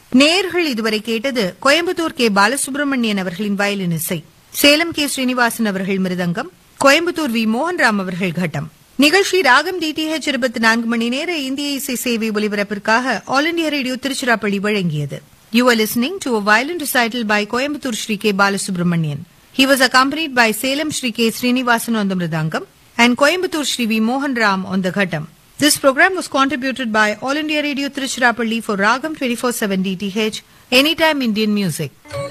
நேயர்கள் இதுவரை கேட்டது கோயம்புத்தூர் கே பாலசுப்ரமணியன் அவர்களின் வயலின் இசை சேலம் கே ஸ்ரீனிவாசன் அவர்கள் மிருதங்கம் கோயம்புத்தூர் வி மோகன்ராம் அவர்கள் கட்டம் நிகழ்ச்சி ராகம் டிடிஹெச் இருபத்தி நான்கு மணி நேர இந்திய இசை சேவை ஒலிபரப்பிற்காக ஆல் இண்டியா ரேடியோ திருச்சிராப்பள்ளி வழங்கியது you are listening to a violin recital by Coimbatore Sri K Balasubramanian He was accompanied by Salem Shri K. Srinivasan on the Mridangam and Coimbatore Shri V. Mohan Ram on the Ghatam. This program was contributed by All India Radio Tiruchirappalli for Ragam 24-7 DTH, Anytime Indian Music.